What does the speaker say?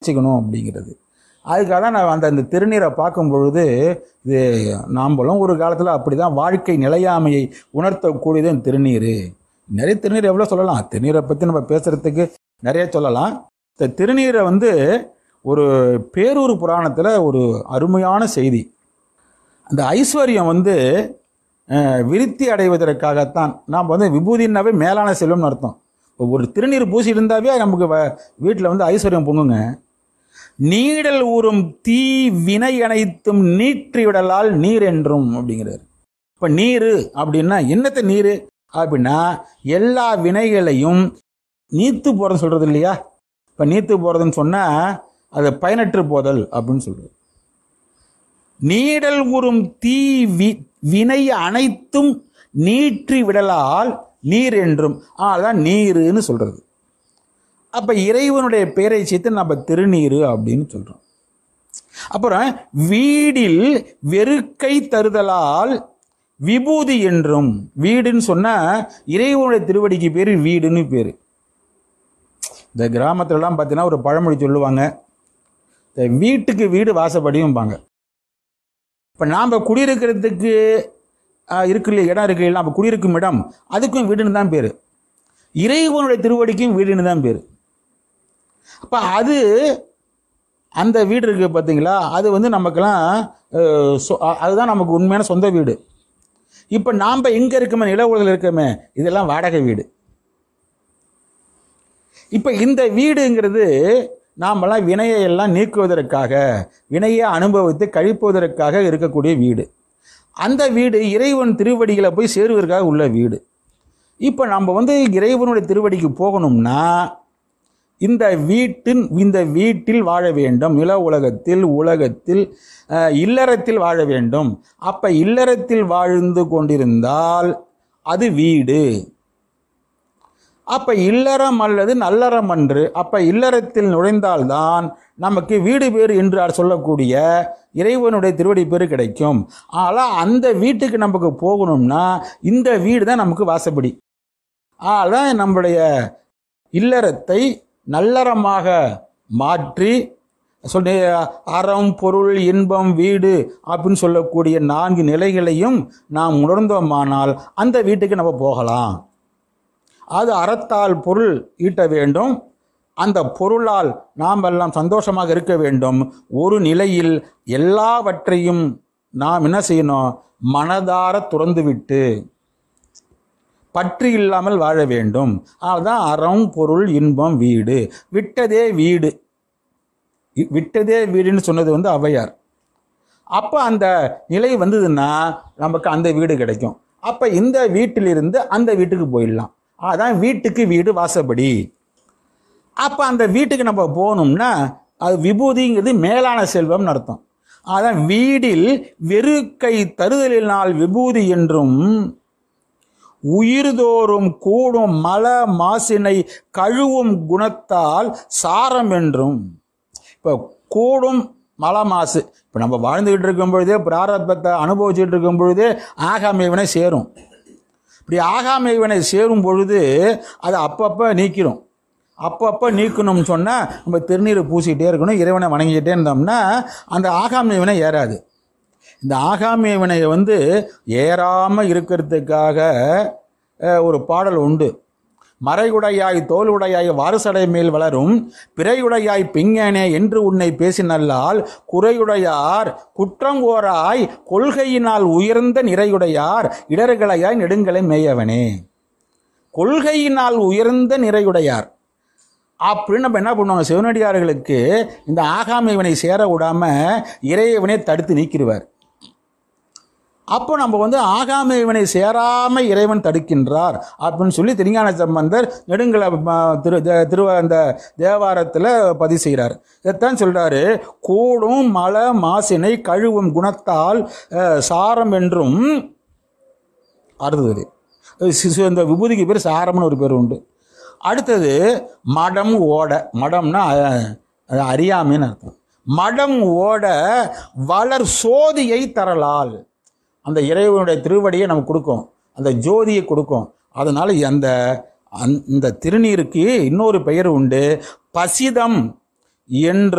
வச்சுக்கணும் அப்படிங்கிறது அதுக்காக தான் நான் அந்த அந்த திருநீரை பார்க்கும் பொழுது இது நாம்பளும் ஒரு காலத்தில் அப்படி தான் வாழ்க்கை நிலையாமையை உணர்த்தக்கூடியது இந்த திருநீர் நிறைய திருநீர் எவ்வளோ சொல்லலாம் திருநீரை பற்றி நம்ம பேசுகிறதுக்கு நிறைய சொல்லலாம் இந்த திருநீரை வந்து ஒரு பேரூர் புராணத்தில் ஒரு அருமையான செய்தி அந்த ஐஸ்வர்யம் வந்து அஹ், விருத்தி அடைவதற்காகத்தான் நாம் வந்து விபூதினாவே மேலான செல்வம்னு அர்த்தம் இப்போ ஒரு திருநீர் பூசி இருந்தாவே நமக்கு வீட்டில் வந்து ஐஸ்வர்யம் பொங்குங்க நீடல் ஊறும் தீ வினை அனைத்தும் நீற்றி விடலால் நீர் என்றும் அப்படிங்கிறார் இப்போ நீர் அப்படின்னா என்னத்த நீர் அப்படின்னா எல்லா வினைகளையும் நீத்து போகிறது சொல்கிறது இல்லையா இப்போ நீத்து போகிறதுன்னு சொன்னால் அது பயனற்று போதல் அப்படின்னு சொல்கிறது நீடல் உறும் தீ வி வினை அனைத்தும் நீற்றி விடலால் நீர் என்றும் ஆ, அதான் நீருன்னு சொல்றது அப்ப இறைவனுடைய பெயரை சேர்த்து நம்ம திருநீரு அப்படின்னு சொல்றோம் அப்புறம் வீடில் வெறுக்கை தருதலால் விபூதி என்றும் வீடுன்னு சொன்னா இறைவனுடைய திருவடிக்கு பேரு வீடுன்னு பேரு இந்த கிராமத்துலலாம் பார்த்தீங்கன்னா ஒரு பழமொழி சொல்லுவாங்க இந்த வீட்டுக்கு வீடு வாசப்படியும்பாங்க இப்போ நாம் குடியிருக்கிறதுக்கு ஆஹ், இருக்கு இல்லையா இடம் இருக்கு இல்லையா நம்ம குடியிருக்கும் இடம் அதுக்கும் வீடுன்னு தான் பேர் இறைவனுடைய திருவடிக்கும் வீடுன்னு தான் பேர் அப்போ அது அந்த வீடு இருக்குது பார்த்தீங்களா அது வந்து நமக்கெல்லாம் அஹ், சொ- அ- அதுதான் நமக்கு உண்மையான சொந்த வீடு இப்போ நாம் எங்கே இருக்கோமே நில உலகில் இருக்கோமே இதெல்லாம் வாடகை வீடு இப்போ இந்த வீடுங்கிறது நாமெல்லாம் வினையை எல்லாம் நீக்குவதற்காக வினையை அனுபவித்து கழிப்பதற்காக இருக்கக்கூடிய வீடு அந்த வீடு இறைவன் திருவடிகளை போய் சேருவதற்காக உள்ள வீடு இப்போ நம்ம வந்து இறைவனுடைய திருவடிக்கு போகணும்னா இந்த வீட்டின் இந்த வீட்டில் வாழ வேண்டும் நில உலகத்தில் உலகத்தில் அஹ், இல்லறத்தில் வாழ வேண்டும் அப்ப இல்லறத்தில் வாழ்ந்து கொண்டிருந்தால் அது வீடு அப்ப இல்லறம் அல்லது நல்லறம் அன்று அப்ப இல்லறத்தில் நுழைந்தால்தான் நமக்கு வீடு பேர் என்று சொல்லக்கூடிய இறைவனுடைய திருவடி பேர் கிடைக்கும் ஆனால் அந்த வீட்டுக்கு நமக்கு போகணும்னா இந்த வீடு தான் நமக்கு வாசப்படி அதான் நம்முடைய இல்லறத்தை நல்லறமாக மாற்றி சொல்லி அறம் பொருள் இன்பம் வீடு அப்படின்னு சொல்லக்கூடிய நான்கு நிலைகளையும் நாம் உணர்ந்தோமானால் அந்த வீட்டுக்கு நம்ம போகலாம் அது அறத்தால் பொருள் ஈட்ட வேண்டும் அந்த பொருளால் நாம் எல்லாம் சந்தோஷமாக இருக்க வேண்டும் ஒரு நிலையில் எல்லாவற்றையும் நாம் என்ன செய்யணும் மனதார துறந்துவிட்டு பற்று இல்லாமல் வாழ வேண்டும் அதுதான் அறம் பொருள் இன்பம் வீடு விட்டதே வீடு இ- விட்டதே வீடுன்னு சொன்னது வந்து ஔவையார் அப்போ அந்த நிலை வந்ததுன்னா நமக்கு அந்த வீடு கிடைக்கும் அப்போ இந்த வீட்டிலிருந்து அந்த வீட்டுக்கு போயிடலாம் அதான் வீட்டுக்கு வீடு வாசப்படி அப்போ அந்த வீட்டுக்கு நம்ம போகணும்னா அது விபூதிங்கிறது மேலான செல்வம்னு அர்த்தம் அதான் வீடில் வெறுக்கை தருதலினால் விபூதி என்றும் உயிர்தோறும் கூடும் மல மாசினை கழுவும் குணத்தால் சாரம் என்றும் இப்போ கூடும் மல மாசு இப்போ நம்ம வாழ்ந்துகிட்டு இருக்கும் பொழுதே பிராரத்தத்தை அனுபவிச்சுட்டு இருக்கும் பொழுதே ஆகாமை வினை சேரும் இப்படி ஆகாமை வினை சேரும் பொழுது அதை அப்பப்போ நீக்கிறோம் அப்பப்போ நீக்கணும்னு சொன்னால் நம்ம திருநீரை பூசிக்கிட்டே இருக்கணும் இறைவனை வணங்கிக்கிட்டே இருந்தோம்னா அந்த ஆகாமை வினை ஏறாது இந்த ஆகாமிய வினையை வந்து ஏறாமல் இருக்கிறதுக்காக அஹ், ஒரு பாடல் உண்டு மறையுடையாய் தோலுடையாய் வாரசடை மேல் வளரும் பிறையுடையாய் பிங்கனே என்று உன்னை பேசினல்லால் குறையுடையார் குற்றங்கோராய் கொள்கையினால் உயர்ந்த நிறையுடையார் இடர்களையாய் நெடுங்களை மேயவனே கொள்கையினால் உயர்ந்த நிறையுடையார் அப்படின்னு நம்ம என்ன பண்ணுவாங்க சிவனடியார்களுக்கு இந்த ஆகாமை இவனை சேர விடாம இறைவனை தடுத்து நீக்கிடுவார் அப்போ நம்ம வந்து ஆகாமை இவனை சேராம இறைவன் தடுக்கின்றார் அப்படின்னு சொல்லி திருஞான சம்பந்தர் நெடுங்கல ம, திரு தே- திரு அந்த தேவாரத்தில் பதிவு செய்கிறார் இதைத்தான் சொல்றாரு கூடும் மல மாசினை கழுவும் குணத்தால் அஹ், சாரம் என்றும் அடுத்தது சிசு இந்த விபூதிக்கு பேர் சாரம்னு ஒரு பேர் உண்டு அடுத்தது மடம் ஓட மடம்னா அஹ், அது அறியாமைன்னு அர்த்தம் மடம் ஓட வளர் சோதியை தரலால் அந்த இறைவனுடைய திருவடியை நமக்கு கொடுக்கும் அந்த ஜோதியை கொடுக்கும் அதனால அந்த அந்த- இந்த திருநீருக்கு இன்னொரு பெயர் உண்டு பசிதம் என்று